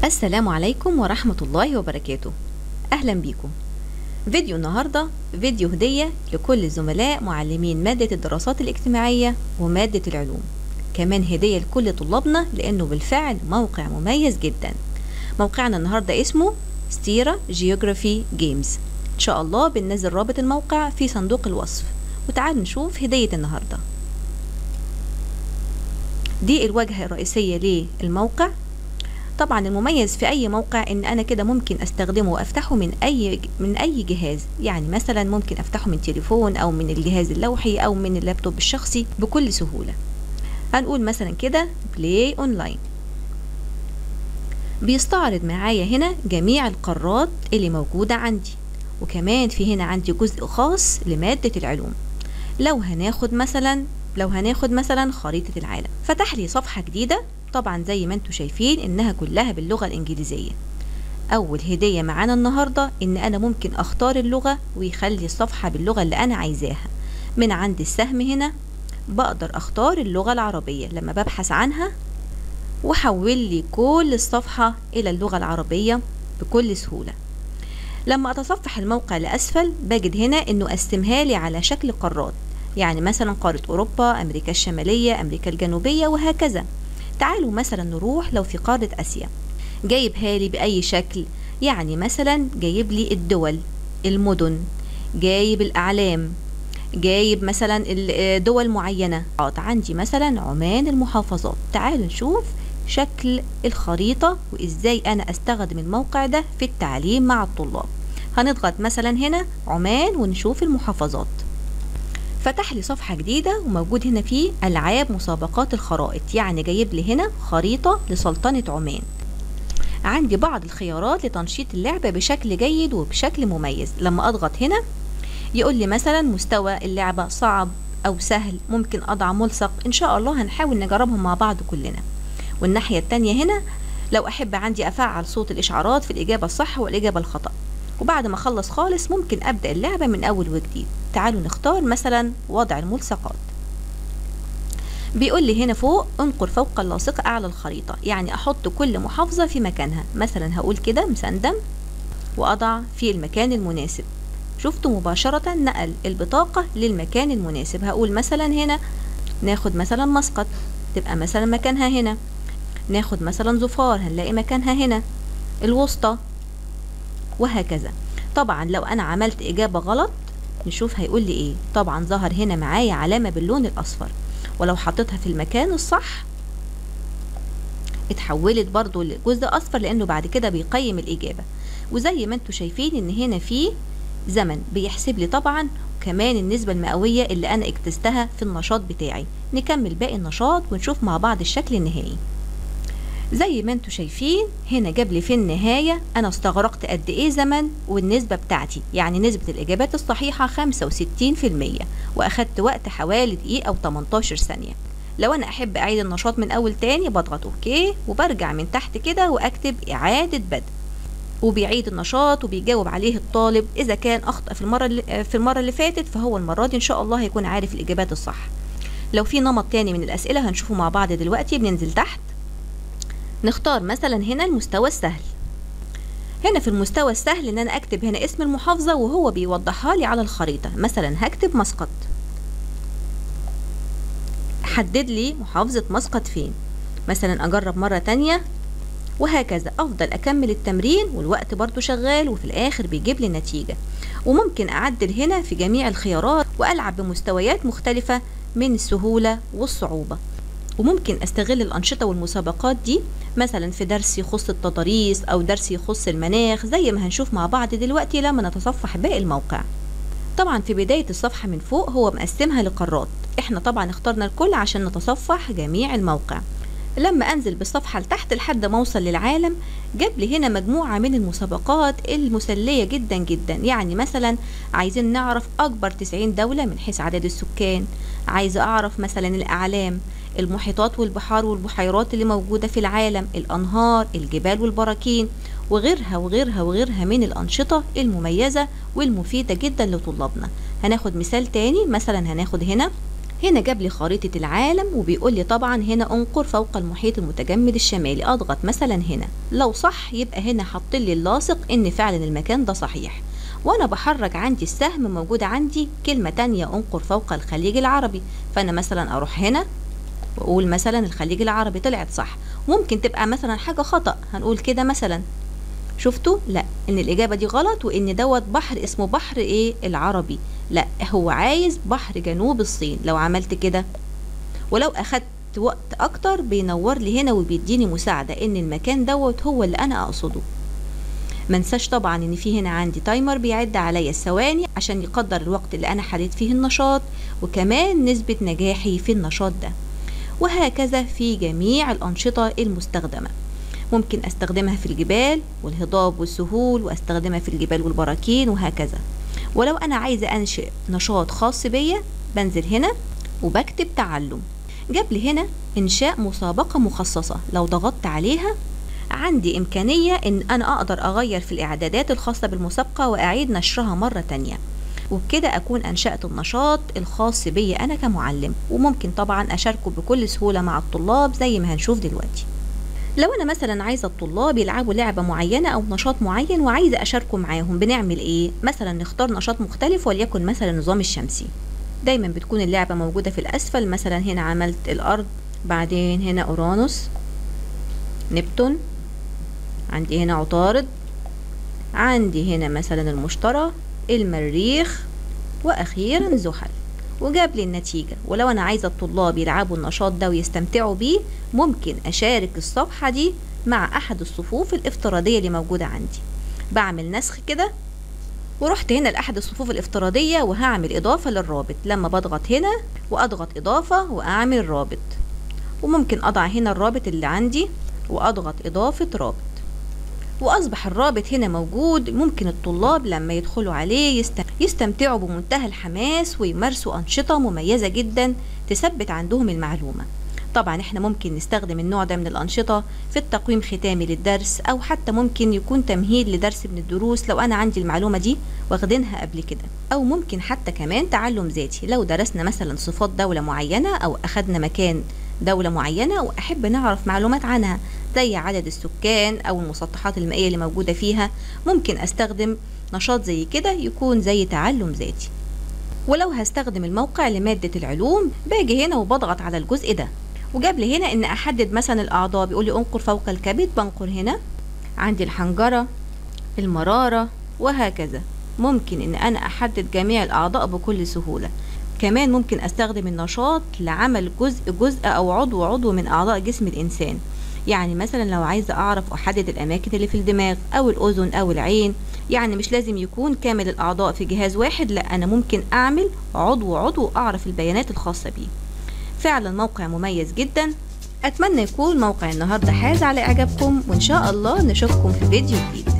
السلام عليكم ورحمة الله وبركاته أهلا بيكم فيديو النهاردة فيديو هدية لكل الزملاء معلمين مادة الدراسات الاجتماعية ومادة العلوم كمان هدية لكل طلابنا لأنه بالفعل موقع مميز جدا موقعنا النهاردة اسمه ستيرا جيوغرافي جيمز إن شاء الله بننزل رابط الموقع في صندوق الوصف وتعالوا نشوف هدية النهاردة دي الواجهة الرئيسية للموقع طبعا المميز في اي موقع ان انا كده ممكن استخدمه وافتحه من اي من اي جهاز يعني مثلا ممكن افتحه من تليفون او من الجهاز اللوحي او من اللابتوب الشخصي بكل سهولة هنقول مثلا كده بلاي اونلاين بيستعرض معايا هنا جميع القارات اللي موجودة عندي وكمان في هنا عندي جزء خاص لمادة العلوم لو هناخد مثلا لو هناخد مثلا خريطة العالم فتح لي صفحة جديدة طبعا زي ما انتم شايفين انها كلها باللغة الانجليزية اول هدية معانا النهاردة ان انا ممكن اختار اللغة ويخلي الصفحة باللغة اللي انا عايزاها من عند السهم هنا بقدر اختار اللغة العربية لما ببحث عنها وحول لي كل الصفحة الى اللغة العربية بكل سهولة لما اتصفح الموقع لاسفل بجد هنا انه قسمها لي على شكل قارات يعني مثلا قارة اوروبا امريكا الشمالية امريكا الجنوبية وهكذا تعالوا مثلا نروح لو في قارة آسيا جايبها لي بأي شكل يعني مثلا جايب لي الدول المدن جايب الأعلام جايب مثلا دول معينة عندي مثلا عمان المحافظات تعالوا نشوف شكل الخريطة وإزاي أنا أستخدم الموقع ده في التعليم مع الطلاب هنضغط مثلا هنا عمان ونشوف المحافظات فتح لي صفحة جديدة وموجود هنا فيه ألعاب مسابقات الخرائط يعني جايب لي هنا خريطة لسلطنة عمان عندي بعض الخيارات لتنشيط اللعبة بشكل جيد وبشكل مميز لما أضغط هنا يقول لي مثلا مستوى اللعبة صعب أو سهل ممكن أضع ملصق إن شاء الله هنحاول نجربهم مع بعض كلنا والناحية التانية هنا لو أحب عندي أفعل صوت الإشعارات في الإجابة الصح والإجابة الخطأ وبعد ما أخلص خالص ممكن أبدأ اللعبة من أول وجديد تعالوا نختار مثلا وضع الملصقات بيقول لي هنا فوق انقر فوق اللاصقة أعلى الخريطة يعني أحط كل محافظة في مكانها مثلا هقول كده مسندم وأضع في المكان المناسب شفتوا مباشرة نقل البطاقة للمكان المناسب هقول مثلا هنا ناخد مثلا مسقط تبقى مثلا مكانها هنا ناخد مثلا ظفار هنلاقي مكانها هنا الوسطى وهكذا طبعا لو أنا عملت إجابة غلط نشوف هيقول لي ايه طبعا ظهر هنا معايا علامة باللون الاصفر ولو حطيتها في المكان الصح اتحولت برضو لجزء اصفر لانه بعد كده بيقيم الاجابة وزي ما انتم شايفين ان هنا في زمن بيحسب لي طبعا كمان النسبة المئوية اللي انا اكتستها في النشاط بتاعي نكمل باقي النشاط ونشوف مع بعض الشكل النهائي زي ما انتم شايفين هنا جاب لي في النهاية أنا استغرقت قد إيه زمن والنسبة بتاعتي يعني نسبة الإجابات الصحيحة 65% وأخدت وقت حوالي دقيقة أو 18 ثانية لو أنا أحب أعيد النشاط من أول تاني بضغط أوكي وبرجع من تحت كده وأكتب إعادة بدء وبيعيد النشاط وبيجاوب عليه الطالب إذا كان أخطأ في المرة اللي في المرة اللي فاتت فهو المرة دي إن شاء الله هيكون عارف الإجابات الصح لو في نمط تاني من الأسئلة هنشوفه مع بعض دلوقتي بننزل تحت نختار مثلا هنا المستوى السهل هنا في المستوى السهل ان انا اكتب هنا اسم المحافظة وهو بيوضحها لي على الخريطة مثلا هكتب مسقط حدد لي محافظة مسقط فين مثلا اجرب مرة تانية وهكذا افضل اكمل التمرين والوقت برضو شغال وفي الاخر بيجيب لي نتيجة وممكن اعدل هنا في جميع الخيارات والعب بمستويات مختلفة من السهولة والصعوبة وممكن استغل الانشطه والمسابقات دي مثلا في درس يخص التضاريس او درس يخص المناخ زي ما هنشوف مع بعض دلوقتي لما نتصفح باقي الموقع طبعا في بدايه الصفحه من فوق هو مقسمها لقارات احنا طبعا اخترنا الكل عشان نتصفح جميع الموقع لما انزل بالصفحه لتحت لحد ما اوصل للعالم جاب لي هنا مجموعه من المسابقات المسليه جدا جدا يعني مثلا عايزين نعرف اكبر 90 دوله من حيث عدد السكان عايزه اعرف مثلا الاعلام المحيطات والبحار والبحيرات اللي موجودة في العالم الأنهار الجبال والبراكين وغيرها وغيرها وغيرها من الأنشطة المميزة والمفيدة جدا لطلابنا هناخد مثال تاني مثلا هناخد هنا هنا جاب لي خريطة العالم وبيقول لي طبعا هنا انقر فوق المحيط المتجمد الشمالي اضغط مثلا هنا لو صح يبقى هنا حط لي اللاصق ان فعلا المكان ده صحيح وانا بحرك عندي السهم موجود عندي كلمة تانية انقر فوق الخليج العربي فانا مثلا اروح هنا واقول مثلا الخليج العربي طلعت صح ممكن تبقى مثلا حاجة خطأ هنقول كده مثلا شفتوا لا ان الاجابة دي غلط وان دوت بحر اسمه بحر ايه العربي لا هو عايز بحر جنوب الصين لو عملت كده ولو اخدت وقت اكتر بينور لي هنا وبيديني مساعدة ان المكان دوت هو اللي انا اقصده منساش طبعا ان في هنا عندي تايمر بيعد عليا الثواني عشان يقدر الوقت اللي انا حليت فيه النشاط وكمان نسبة نجاحي في النشاط ده وهكذا في جميع الأنشطة المستخدمة ممكن أستخدمها في الجبال والهضاب والسهول وأستخدمها في الجبال والبراكين وهكذا ولو أنا عايزة أنشئ نشاط خاص بيا بنزل هنا وبكتب تعلم جاب لي هنا إنشاء مسابقة مخصصة لو ضغطت عليها عندي إمكانية إن أنا أقدر أغير في الإعدادات الخاصة بالمسابقة وأعيد نشرها مرة تانية وبكده أكون أنشأت النشاط الخاص بي أنا كمعلم وممكن طبعا أشاركه بكل سهولة مع الطلاب زي ما هنشوف دلوقتي لو أنا مثلا عايزة الطلاب يلعبوا لعبة معينة أو نشاط معين وعايزة أشاركه معاهم بنعمل إيه؟ مثلا نختار نشاط مختلف وليكن مثلا النظام الشمسي دايما بتكون اللعبة موجودة في الأسفل مثلا هنا عملت الأرض بعدين هنا أورانوس نبتون عندي هنا عطارد عندي هنا مثلا المشتري المريخ واخيرا زحل وجاب لي النتيجة ولو أنا عايزة الطلاب يلعبوا النشاط ده ويستمتعوا بيه ممكن أشارك الصفحة دي مع أحد الصفوف الافتراضية اللي موجودة عندي بعمل نسخ كده ورحت هنا لأحد الصفوف الافتراضية وهعمل إضافة للرابط لما بضغط هنا وأضغط إضافة وأعمل رابط وممكن أضع هنا الرابط اللي عندي وأضغط إضافة رابط وأصبح الرابط هنا موجود ممكن الطلاب لما يدخلوا عليه يستمتعوا بمنتهى الحماس ويمارسوا أنشطة مميزة جدا تثبت عندهم المعلومة طبعا احنا ممكن نستخدم النوع ده من الأنشطة في التقويم ختامي للدرس أو حتى ممكن يكون تمهيد لدرس من الدروس لو أنا عندي المعلومة دي واخدينها قبل كده أو ممكن حتى كمان تعلم ذاتي لو درسنا مثلا صفات دولة معينة أو أخدنا مكان دولة معينة وأحب نعرف معلومات عنها زي عدد السكان أو المسطحات المائية اللي موجودة فيها ممكن أستخدم نشاط زي كده يكون زي تعلم ذاتي ولو هستخدم الموقع لمادة العلوم باجي هنا وبضغط على الجزء ده وجاب لي هنا ان احدد مثلا الاعضاء بيقول لي انقر فوق الكبد بنقر هنا عندي الحنجرة المرارة وهكذا ممكن ان انا احدد جميع الاعضاء بكل سهولة كمان ممكن استخدم النشاط لعمل جزء جزء او عضو عضو من اعضاء جسم الانسان يعني مثلا لو عايزة اعرف احدد الاماكن اللي في الدماغ او الاذن او العين يعني مش لازم يكون كامل الاعضاء في جهاز واحد لا انا ممكن اعمل عضو عضو اعرف البيانات الخاصة بيه فعلا موقع مميز جدا اتمنى يكون موقع النهارده حاز على اعجابكم وان شاء الله نشوفكم في فيديو جديد